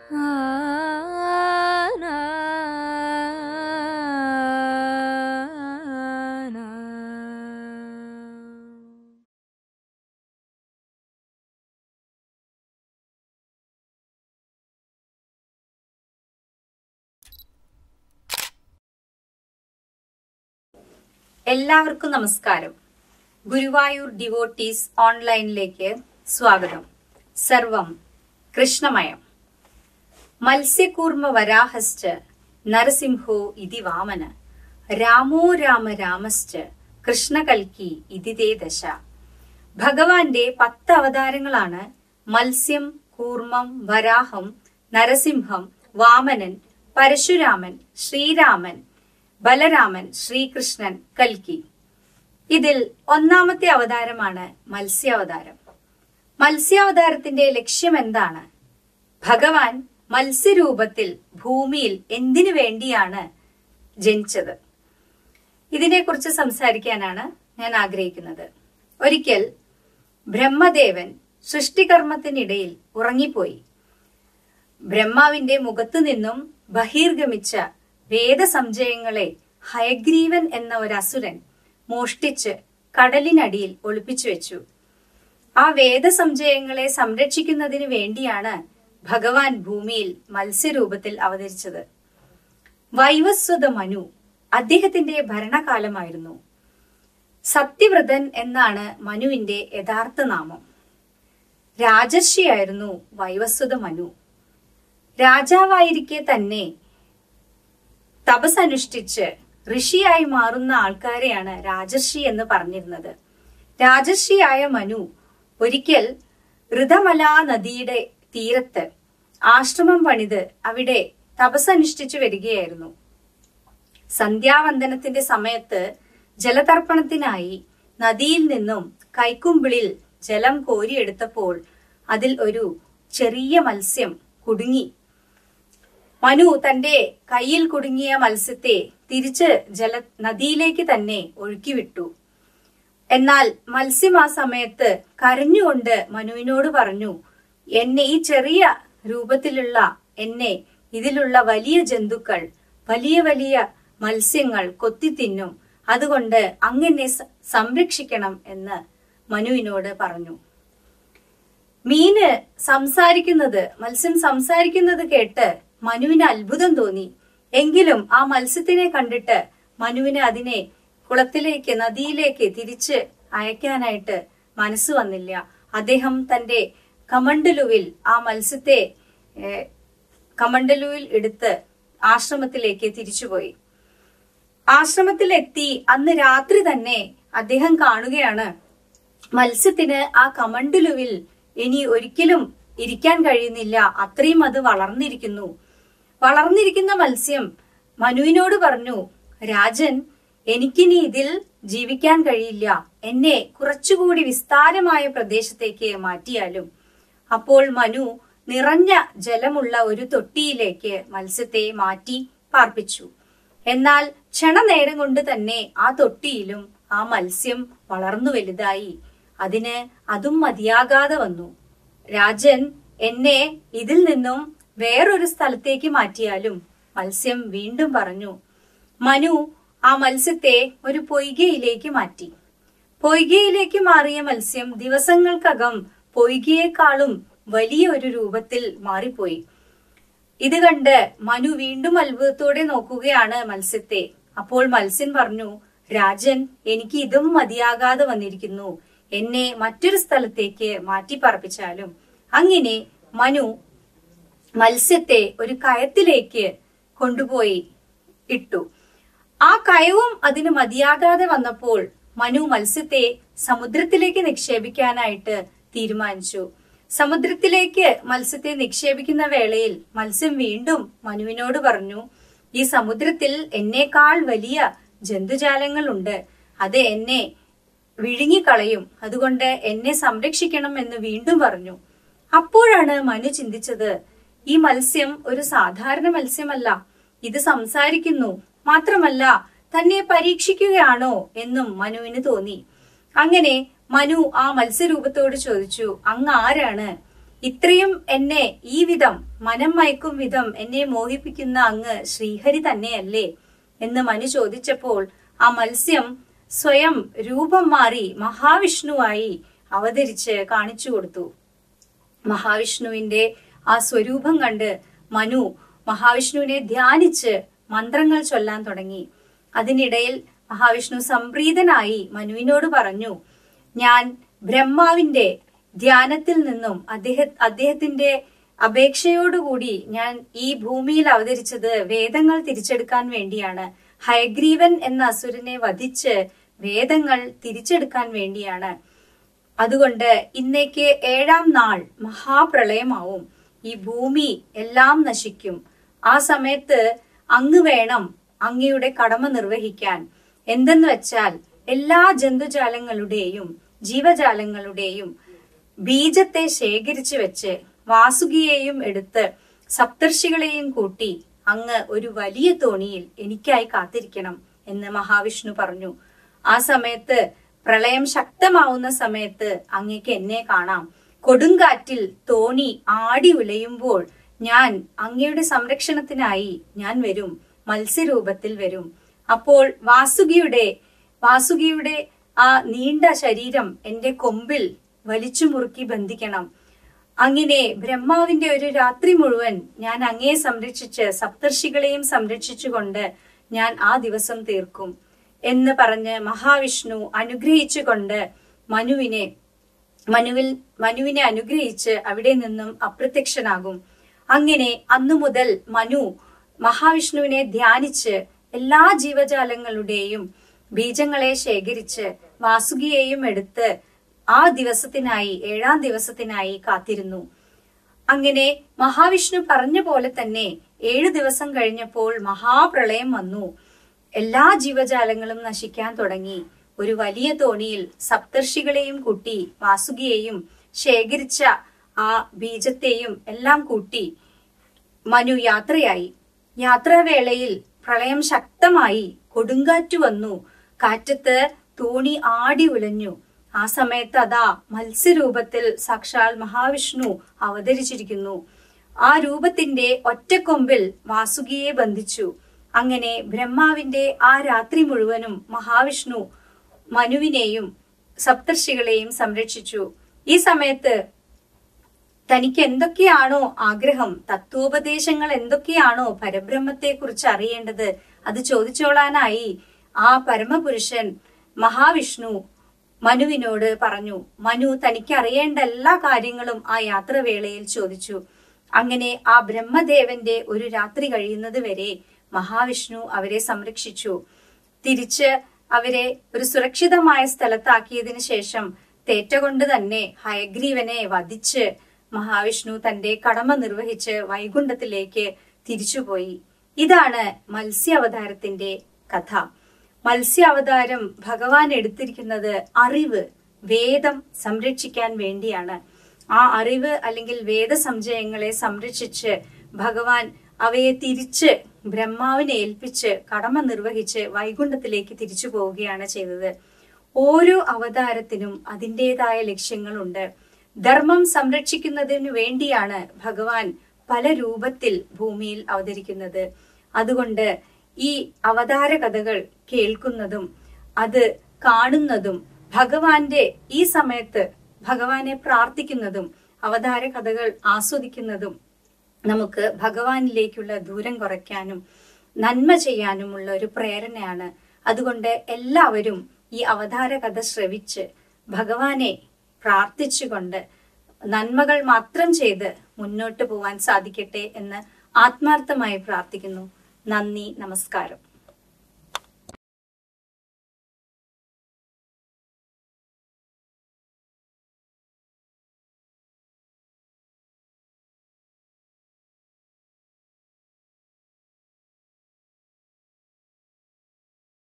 എല്ലാവർക്കും നമസ്കാരം ഗുരുവായൂർ ഡിവോട്ടീസ് ഓൺലൈനിലേക്ക് സ്വാഗതം സർവം കൃഷ്ണമയം മത്സ്യകൂർമ്മ വരാഹശ്ച നരസിംഹോ ഇതി വാമന രാമോ രാമ രാമശ്ച കൃഷ്ണകൽക്കി ഇതി തേ ദശ ഭഗവാന്റെ പത്ത് അവതാരങ്ങളാണ് മത്സ്യം കൂർമ്മം വരാഹം നരസിംഹം വാമനൻ പരശുരാമൻ ശ്രീരാമൻ ബലരാമൻ ശ്രീകൃഷ്ണൻ കൽക്കി ഇതിൽ ഒന്നാമത്തെ അവതാരമാണ് മത്സ്യാവതാരം മത്സ്യാവതാരത്തിന്റെ ലക്ഷ്യം എന്താണ് ഭഗവാൻ മത്സ്യരൂപത്തിൽ ഭൂമിയിൽ എന്തിനു വേണ്ടിയാണ് ജനിച്ചത് ഇതിനെക്കുറിച്ച് സംസാരിക്കാനാണ് ഞാൻ ആഗ്രഹിക്കുന്നത് ഒരിക്കൽ ബ്രഹ്മദേവൻ സൃഷ്ടികർമ്മത്തിനിടയിൽ ഉറങ്ങിപ്പോയി ബ്രഹ്മാവിന്റെ മുഖത്തു നിന്നും ബഹിർഗമിച്ച വേദസംശയങ്ങളെ ഹയഗ്രീവൻ എന്ന ഒരു അസുരൻ മോഷ്ടിച്ച് കടലിനടിയിൽ ഒളിപ്പിച്ചു വെച്ചു ആ വേദസംശയങ്ങളെ സംരക്ഷിക്കുന്നതിന് വേണ്ടിയാണ് ഭഗവാൻ ഭൂമിയിൽ മത്സ്യരൂപത്തിൽ അവതരിച്ചത് വൈവസ്വത മനു അദ്ദേഹത്തിന്റെ ഭരണകാലമായിരുന്നു സത്യവ്രതൻ എന്നാണ് മനുവിന്റെ യഥാർത്ഥ നാമം രാജർഷിയായിരുന്നു വൈവസ്വത മനു രാജാവായിരിക്കെ തന്നെ തപസ്സനുഷ്ഠിച്ച് ഋഷിയായി മാറുന്ന ആൾക്കാരെയാണ് രാജർഷി എന്ന് പറഞ്ഞിരുന്നത് രാജർഷിയായ മനു ഒരിക്കൽ ഋതമലാ നദിയുടെ തീരത്ത് ആശ്രമം പണിത് അവിടെ തപസ്സനുഷ്ഠിച്ചു വരികയായിരുന്നു സന്ധ്യാവന്ദനത്തിന്റെ സമയത്ത് ജലതർപ്പണത്തിനായി നദിയിൽ നിന്നും കൈക്കുമ്പിളിൽ ജലം കോരിയെടുത്തപ്പോൾ അതിൽ ഒരു ചെറിയ മത്സ്യം കുടുങ്ങി മനു തന്റെ കയ്യിൽ കുടുങ്ങിയ മത്സ്യത്തെ തിരിച്ച് ജല നദിയിലേക്ക് തന്നെ ഒഴുക്കിവിട്ടു എന്നാൽ മത്സ്യം ആ സമയത്ത് കരഞ്ഞുകൊണ്ട് മനുവിനോട് പറഞ്ഞു എന്നെ ഈ ചെറിയ രൂപത്തിലുള്ള എന്നെ ഇതിലുള്ള വലിയ ജന്തുക്കൾ വലിയ വലിയ മത്സ്യങ്ങൾ കൊത്തിത്തിന്നും അതുകൊണ്ട് അങ്ങനെ സംരക്ഷിക്കണം എന്ന് മനുവിനോട് പറഞ്ഞു മീന് സംസാരിക്കുന്നത് മത്സ്യം സംസാരിക്കുന്നത് കേട്ട് മനുവിന് അത്ഭുതം തോന്നി എങ്കിലും ആ മത്സ്യത്തിനെ കണ്ടിട്ട് മനുവിന് അതിനെ കുളത്തിലേക്ക് നദിയിലേക്ക് തിരിച്ച് അയക്കാനായിട്ട് മനസ്സ് വന്നില്ല അദ്ദേഹം തന്റെ കമണ്ടലുവിൽ ആ മത്സ്യത്തെ കമണ്ടലുവിൽ എടുത്ത് ആശ്രമത്തിലേക്ക് തിരിച്ചുപോയി ആശ്രമത്തിലെത്തി അന്ന് രാത്രി തന്നെ അദ്ദേഹം കാണുകയാണ് മത്സ്യത്തിന് ആ കമണ്ടലുവിൽ ഇനി ഒരിക്കലും ഇരിക്കാൻ കഴിയുന്നില്ല അത്രയും അത് വളർന്നിരിക്കുന്നു വളർന്നിരിക്കുന്ന മത്സ്യം മനുവിനോട് പറഞ്ഞു രാജൻ എനിക്കിനി ഇതിൽ ജീവിക്കാൻ കഴിയില്ല എന്നെ കുറച്ചുകൂടി വിസ്താരമായ പ്രദേശത്തേക്ക് മാറ്റിയാലും അപ്പോൾ മനു നിറഞ്ഞ ജലമുള്ള ഒരു തൊട്ടിയിലേക്ക് മത്സ്യത്തെ മാറ്റി പാർപ്പിച്ചു എന്നാൽ ക്ഷണനേരം കൊണ്ട് തന്നെ ആ തൊട്ടിയിലും ആ മത്സ്യം വളർന്നു വലുതായി അതിന് അതും മതിയാകാതെ വന്നു രാജൻ എന്നെ ഇതിൽ നിന്നും വേറൊരു സ്ഥലത്തേക്ക് മാറ്റിയാലും മത്സ്യം വീണ്ടും പറഞ്ഞു മനു ആ മത്സ്യത്തെ ഒരു പൊയ്കയിലേക്ക് മാറ്റി പൊയ്കയിലേക്ക് മാറിയ മത്സ്യം ദിവസങ്ങൾക്കകം പൊയ്കയെക്കാളും വലിയ ഒരു രൂപത്തിൽ മാറിപ്പോയി ഇത് കണ്ട് മനു വീണ്ടും അത്ഭുതത്തോടെ നോക്കുകയാണ് മത്സ്യത്തെ അപ്പോൾ മത്സ്യം പറഞ്ഞു രാജൻ എനിക്ക് ഇതും മതിയാകാതെ വന്നിരിക്കുന്നു എന്നെ മറ്റൊരു സ്ഥലത്തേക്ക് മാറ്റിപ്പറപ്പിച്ചാലും അങ്ങനെ മനു മത്സ്യത്തെ ഒരു കയത്തിലേക്ക് കൊണ്ടുപോയി ഇട്ടു ആ കയവും അതിന് മതിയാകാതെ വന്നപ്പോൾ മനു മത്സ്യത്തെ സമുദ്രത്തിലേക്ക് നിക്ഷേപിക്കാനായിട്ട് തീരുമാനിച്ചു സമുദ്രത്തിലേക്ക് മത്സ്യത്തെ നിക്ഷേപിക്കുന്ന വേളയിൽ മത്സ്യം വീണ്ടും മനുവിനോട് പറഞ്ഞു ഈ സമുദ്രത്തിൽ എന്നേക്കാൾ വലിയ ജന്തുജാലങ്ങളുണ്ട് അത് എന്നെ വിഴുങ്ങിക്കളയും അതുകൊണ്ട് എന്നെ സംരക്ഷിക്കണം എന്ന് വീണ്ടും പറഞ്ഞു അപ്പോഴാണ് മനു ചിന്തിച്ചത് ഈ മത്സ്യം ഒരു സാധാരണ മത്സ്യമല്ല ഇത് സംസാരിക്കുന്നു മാത്രമല്ല തന്നെ പരീക്ഷിക്കുകയാണോ എന്നും മനുവിന് തോന്നി അങ്ങനെ മനു ആ മത്സ്യരൂപത്തോട് ചോദിച്ചു അങ്ങ് ആരാണ് ഇത്രയും എന്നെ ഈ വിധം മനം മയക്കും വിധം എന്നെ മോഹിപ്പിക്കുന്ന അങ്ങ് ശ്രീഹരി തന്നെയല്ലേ എന്ന് മനു ചോദിച്ചപ്പോൾ ആ മത്സ്യം സ്വയം രൂപം മാറി മഹാവിഷ്ണുവായി അവതരിച്ച് കാണിച്ചു കൊടുത്തു മഹാവിഷ്ണുവിന്റെ ആ സ്വരൂപം കണ്ട് മനു മഹാവിഷ്ണുവിനെ ധ്യാനിച്ച് മന്ത്രങ്ങൾ ചൊല്ലാൻ തുടങ്ങി അതിനിടയിൽ മഹാവിഷ്ണു സംപ്രീതനായി മനുവിനോട് പറഞ്ഞു ഞാൻ ബ്രഹ്മാവിന്റെ ധ്യാനത്തിൽ നിന്നും അദ്ദേഹ അദ്ദേഹത്തിന്റെ അപേക്ഷയോടുകൂടി ഞാൻ ഈ ഭൂമിയിൽ അവതരിച്ചത് വേദങ്ങൾ തിരിച്ചെടുക്കാൻ വേണ്ടിയാണ് ഹയഗ്രീവൻ എന്ന അസുരനെ വധിച്ച് വേദങ്ങൾ തിരിച്ചെടുക്കാൻ വേണ്ടിയാണ് അതുകൊണ്ട് ഇന്നേക്ക് ഏഴാം നാൾ മഹാപ്രളയമാവും ഈ ഭൂമി എല്ലാം നശിക്കും ആ സമയത്ത് അങ്ങ് വേണം അങ്ങയുടെ കടമ നിർവഹിക്കാൻ എന്തെന്ന് വെച്ചാൽ എല്ലാ ജന്തുജാലങ്ങളുടെയും ജീവജാലങ്ങളുടെയും ബീജത്തെ ശേഖരിച്ചു വെച്ച് വാസുകിയെയും എടുത്ത് സപ്തർഷികളെയും കൂട്ടി അങ്ങ് ഒരു വലിയ തോണിയിൽ എനിക്കായി കാത്തിരിക്കണം എന്ന് മഹാവിഷ്ണു പറഞ്ഞു ആ സമയത്ത് പ്രളയം ശക്തമാവുന്ന സമയത്ത് അങ്ങേക്ക് എന്നെ കാണാം കൊടുങ്കാറ്റിൽ തോണി ആടി ഉലയുമ്പോൾ ഞാൻ അങ്ങയുടെ സംരക്ഷണത്തിനായി ഞാൻ വരും മത്സ്യരൂപത്തിൽ വരും അപ്പോൾ വാസുകിയുടെ വാസുകിയുടെ ആ നീണ്ട ശരീരം എന്റെ കൊമ്പിൽ വലിച്ചു മുറുക്കി ബന്ധിക്കണം അങ്ങനെ ബ്രഹ്മാവിന്റെ ഒരു രാത്രി മുഴുവൻ ഞാൻ അങ്ങയെ സംരക്ഷിച്ച് സപ്തർഷികളെയും സംരക്ഷിച്ചുകൊണ്ട് ഞാൻ ആ ദിവസം തീർക്കും എന്ന് പറഞ്ഞ് മഹാവിഷ്ണു അനുഗ്രഹിച്ചുകൊണ്ട് മനുവിനെ മനുവിൽ മനുവിനെ അനുഗ്രഹിച്ച് അവിടെ നിന്നും അപ്രത്യക്ഷനാകും അങ്ങനെ അന്നു മുതൽ മനു മഹാവിഷ്ണുവിനെ ധ്യാനിച്ച് എല്ലാ ജീവജാലങ്ങളുടെയും ബീജങ്ങളെ ശേഖരിച്ച് വാസുകിയെയും എടുത്ത് ആ ദിവസത്തിനായി ഏഴാം ദിവസത്തിനായി കാത്തിരുന്നു അങ്ങനെ മഹാവിഷ്ണു പറഞ്ഞ പോലെ തന്നെ ഏഴു ദിവസം കഴിഞ്ഞപ്പോൾ മഹാപ്രളയം വന്നു എല്ലാ ജീവജാലങ്ങളും നശിക്കാൻ തുടങ്ങി ഒരു വലിയ തോണിയിൽ സപ്തർഷികളെയും കൂട്ടി വാസുകിയെയും ശേഖരിച്ച ആ ബീജത്തെയും എല്ലാം കൂട്ടി മനു യാത്രയായി യാത്രാവേളയിൽ പ്രളയം ശക്തമായി കൊടുങ്കാറ്റ് വന്നു കാറ്റത്ത് തോണി ആടി ഉലഞ്ഞു ആ സമയത്ത് അതാ മത്സ്യരൂപത്തിൽ സാക്ഷാൽ മഹാവിഷ്ണു അവതരിച്ചിരിക്കുന്നു ആ രൂപത്തിന്റെ ഒറ്റക്കൊമ്പിൽ വാസുകിയെ ബന്ധിച്ചു അങ്ങനെ ബ്രഹ്മാവിന്റെ ആ രാത്രി മുഴുവനും മഹാവിഷ്ണു മനുവിനെയും സപ്തർഷികളെയും സംരക്ഷിച്ചു ഈ സമയത്ത് തനിക്ക് എന്തൊക്കെയാണോ ആഗ്രഹം തത്വോപദേശങ്ങൾ എന്തൊക്കെയാണോ പരബ്രഹ്മത്തെ കുറിച്ച് അറിയേണ്ടത് അത് ചോദിച്ചോളാനായി ആ പരമപുരുഷൻ മഹാവിഷ്ണു മനുവിനോട് പറഞ്ഞു മനു തനിക്ക് അറിയേണ്ട എല്ലാ കാര്യങ്ങളും ആ യാത്രവേളയിൽ ചോദിച്ചു അങ്ങനെ ആ ബ്രഹ്മദേവന്റെ ഒരു രാത്രി കഴിയുന്നത് വരെ മഹാവിഷ്ണു അവരെ സംരക്ഷിച്ചു തിരിച്ച് അവരെ ഒരു സുരക്ഷിതമായ സ്ഥലത്താക്കിയതിനു ശേഷം തേറ്റ കൊണ്ട് തന്നെ ഹയഗ്രീവനെ വധിച്ച് മഹാവിഷ്ണു തന്റെ കടമ നിർവഹിച്ച് വൈകുണ്ഠത്തിലേക്ക് തിരിച്ചുപോയി ഇതാണ് മത്സ്യ അവതാരത്തിന്റെ കഥ മത്സ്യ അവതാരം ഭഗവാൻ എടുത്തിരിക്കുന്നത് അറിവ് വേദം സംരക്ഷിക്കാൻ വേണ്ടിയാണ് ആ അറിവ് അല്ലെങ്കിൽ വേദ സംശയങ്ങളെ സംരക്ഷിച്ച് ഭഗവാൻ അവയെ തിരിച്ച് ബ്രഹ്മാവിനെ ഏൽപ്പിച്ച് കടമ നിർവഹിച്ച് വൈകുണ്ഠത്തിലേക്ക് തിരിച്ചു പോവുകയാണ് ചെയ്തത് ഓരോ അവതാരത്തിനും അതിൻ്റെതായ ലക്ഷ്യങ്ങളുണ്ട് ധർമ്മം സംരക്ഷിക്കുന്നതിനു വേണ്ടിയാണ് ഭഗവാൻ പല രൂപത്തിൽ ഭൂമിയിൽ അവതരിക്കുന്നത് അതുകൊണ്ട് ഈ അവതാര കഥകൾ കേൾക്കുന്നതും അത് കാണുന്നതും ഭഗവാന്റെ ഈ സമയത്ത് ഭഗവാനെ പ്രാർത്ഥിക്കുന്നതും അവതാര കഥകൾ ആസ്വദിക്കുന്നതും നമുക്ക് ഭഗവാനിലേക്കുള്ള ദൂരം കുറയ്ക്കാനും നന്മ ചെയ്യാനുമുള്ള ഒരു പ്രേരണയാണ് അതുകൊണ്ട് എല്ലാവരും ഈ അവതാര കഥ ശ്രവിച്ച് ഭഗവാനെ പ്രാർത്ഥിച്ചുകൊണ്ട് നന്മകൾ മാത്രം ചെയ്ത് മുന്നോട്ട് പോവാൻ സാധിക്കട്ടെ എന്ന് ആത്മാർത്ഥമായി പ്രാർത്ഥിക്കുന്നു നന്ദി നമസ്കാരം